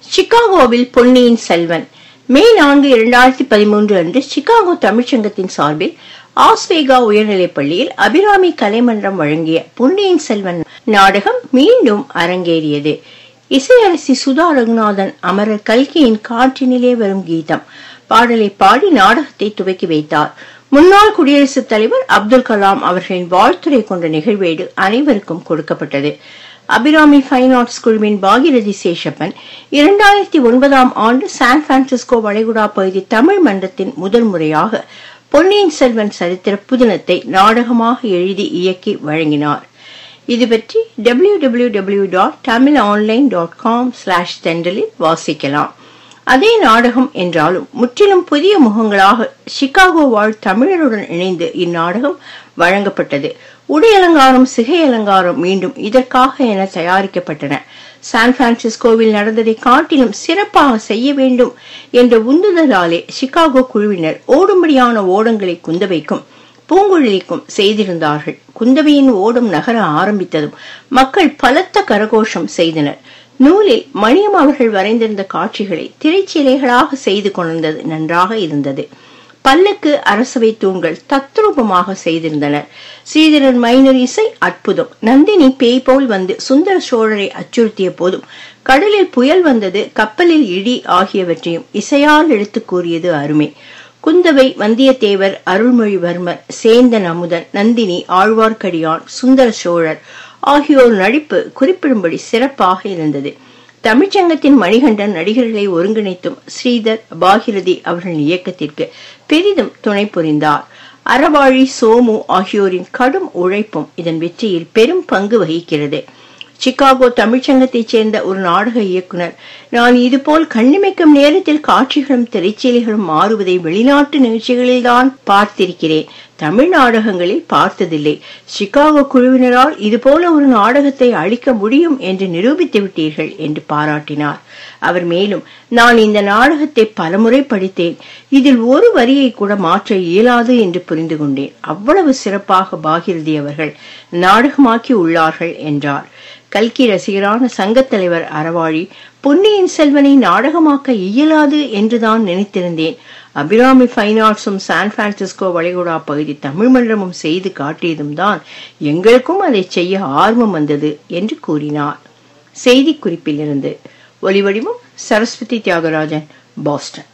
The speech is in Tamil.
சிகாகோவில் பொன்னியின் செல்வன் மே நான்கு இரண்டாயிரத்தி பதிமூன்று அன்று சிகாகோ தமிழ்ச்சங்கத்தின் சார்பில் ஆஸ்வேகா உயர்நிலைப் பள்ளியில் அபிராமி கலைமன்றம் வழங்கிய பொன்னியின் செல்வன் நாடகம் மீண்டும் அரங்கேறியது இசையரசி சுதா ரகுநாதன் அமரர் கல்கியின் காற்றினிலே வரும் கீதம் பாடலை பாடி நாடகத்தை துவக்கி வைத்தார் முன்னாள் குடியரசுத் தலைவர் அப்துல் கலாம் அவர்களின் வாழ்த்துரை கொண்ட நிகழ்வேடு அனைவருக்கும் கொடுக்கப்பட்டது அபிராமி ஃபைன் ஆர்ட்ஸ் குழுவின் பாகிரதி சேஷப்பன் இரண்டாயிரத்தி ஒன்பதாம் ஆண்டு சான் பிரான்சிஸ்கோ வளைகுடா பகுதி தமிழ் மன்றத்தின் முதல் முறையாக பொன்னியின் செல்வன் சரித்திர புதினத்தை நாடகமாக எழுதி இயக்கி வழங்கினார் இது பற்றி W W W dot Tamil online dot com slash தெண்டலில் வாசிக்கலாம் அதே நாடகம் என்றாலும் முற்றிலும் புதிய முகங்களாக சிகாகோ வாழ் தமிழருடன் இணைந்து இந்நாடகம் வழங்கப்பட்டது உடை அலங்காரம் சிகை அலங்காரம் மீண்டும் இதற்காக என தயாரிக்கப்பட்டன சான் பிரான்சிஸ்கோவில் நடந்ததை காட்டிலும் சிறப்பாக செய்ய வேண்டும் என்ற உந்துதலாலே சிகாகோ குழுவினர் ஓடும்படியான ஓடங்களை குந்தவைக்கும் பூங்குழலிக்கும் செய்திருந்தார்கள் குந்தவையின் ஓடம் நகர ஆரம்பித்ததும் மக்கள் பலத்த கரகோஷம் செய்தனர் நூலில் மணியம் அவர்கள் வரைந்திருந்த காட்சிகளை திரைச்சீலைகளாக செய்து கொண்டிருந்தது நன்றாக இருந்தது பல்லுக்கு அரசவை தூண்கள் தத்ரூபமாக செய்திருந்தனர் ஸ்ரீதரன் மைனர் இசை அற்புதம் நந்தினி பேய் போல் வந்து சுந்தர சோழரை அச்சுறுத்திய போதும் கடலில் புயல் வந்தது கப்பலில் இடி ஆகியவற்றையும் இசையால் எடுத்து கூறியது அருமை குந்தவை வந்தியத்தேவர் அருள்மொழிவர்மர் சேந்தன் அமுதன் நந்தினி ஆழ்வார்க்கடியான் சுந்தர சோழர் ஆகியோர் நடிப்பு குறிப்பிடும்படி சிறப்பாக இருந்தது தமிழ்ச்சங்கத்தின் மணிகண்டன் நடிகர்களை ஒருங்கிணைத்தும் ஸ்ரீதர் பாகிரதி அவர்களின் இயக்கத்திற்கு பெரிதும் துணை புரிந்தார் அறவாழி சோமு ஆகியோரின் கடும் உழைப்பும் இதன் வெற்றியில் பெரும் பங்கு வகிக்கிறது சிகாகோ தமிழ்ச்சங்கத்தைச் சேர்ந்த ஒரு நாடக இயக்குனர் நான் இதுபோல் கண்ணிமைக்கும் நேரத்தில் காட்சிகளும் திரைச்சீலைகளும் மாறுவதை வெளிநாட்டு நிகழ்ச்சிகளில்தான் பார்த்திருக்கிறேன் தமிழ் நாடகங்களில் பார்த்ததில்லை சிகாகோ குழுவினரால் இதுபோல ஒரு நாடகத்தை அளிக்க முடியும் என்று நிரூபித்து விட்டீர்கள் என்று பாராட்டினார் அவர் மேலும் நான் இந்த நாடகத்தை பலமுறை படித்தேன் இதில் ஒரு வரியை கூட மாற்ற இயலாது என்று புரிந்து கொண்டேன் அவ்வளவு சிறப்பாக பாகிரதி அவர்கள் நாடகமாக்கி உள்ளார்கள் என்றார் கல்கி ரசிகரான சங்கத் தலைவர் அறவாழி பொன்னியின் செல்வனை நாடகமாக்க இயலாது என்றுதான் நினைத்திருந்தேன் அபிராமி ஃபைன் ஆர்ட்ஸும் சான் பிரான்சிஸ்கோ வளைகுடா பகுதி தமிழ் மன்றமும் செய்து காட்டியதும் தான் எங்களுக்கும் அதை செய்ய ஆர்வம் வந்தது என்று கூறினார் செய்தி குறிப்பிலிருந்து ஒலிவடிவம் சரஸ்வதி தியாகராஜன் பாஸ்டன்